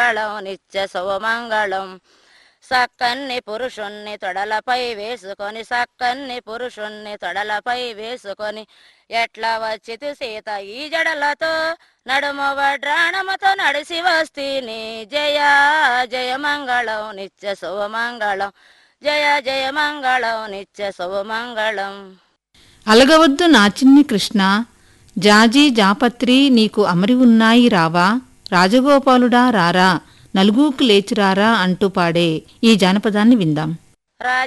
మంగళం నిత్య శుభమంగళం సక్కన్ని పురుషుణ్ణి తొడలపై వేసుకొని సక్కన్ని పురుషుణ్ణి తొడలపై వేసుకొని ఎట్లా వచ్చితి సీత ఈ జడలతో నడుమ వడ్రాణముతో నడిసి వస్తీని జయ జయ మంగళం నిత్య శుభమంగళం జయ జయ మంగళం నిత్య శుభమంగళం అలగవద్దు నా చిన్ని కృష్ణ జాజి జాపత్రి నీకు అమరి ఉన్నాయి రావా రాజగోపాలుడా రారా నలుగుకు లేచిరారా అంటూ పాడే ఈ జానపదాన్ని విందాం రాజ